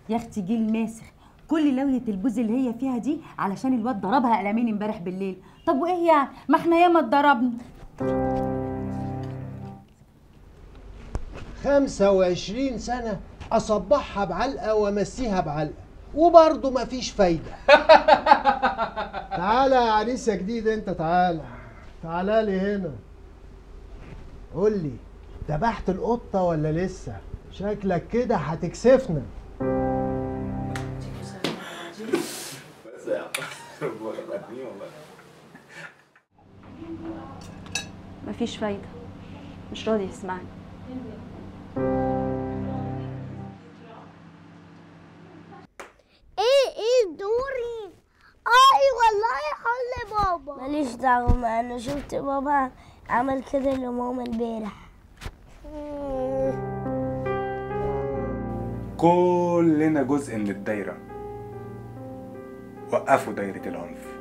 يا اختي جيل ماسخ كل لوية البوز اللي هي فيها دي علشان الواد ضربها قلمين امبارح بالليل طب وايه يعني ما احنا ياما اتضربنا خمسة وعشرين سنة أصبحها بعلقة وأمسيها بعلقة وبرضه مفيش فايدة تعالى يا عريس يا جديد أنت تعالى تعالى لي هنا قول لي ذبحت القطة ولا لسه؟ شكلك كده هتكسفنا مفيش فايدة مش راضي يسمعني ايه ايه دوري اي والله حل بابا ماليش دعوة ما أنا شفت بابا عمل كده لماما امبارح كلنا جزء من الدايرة وقفوا دايرة العنف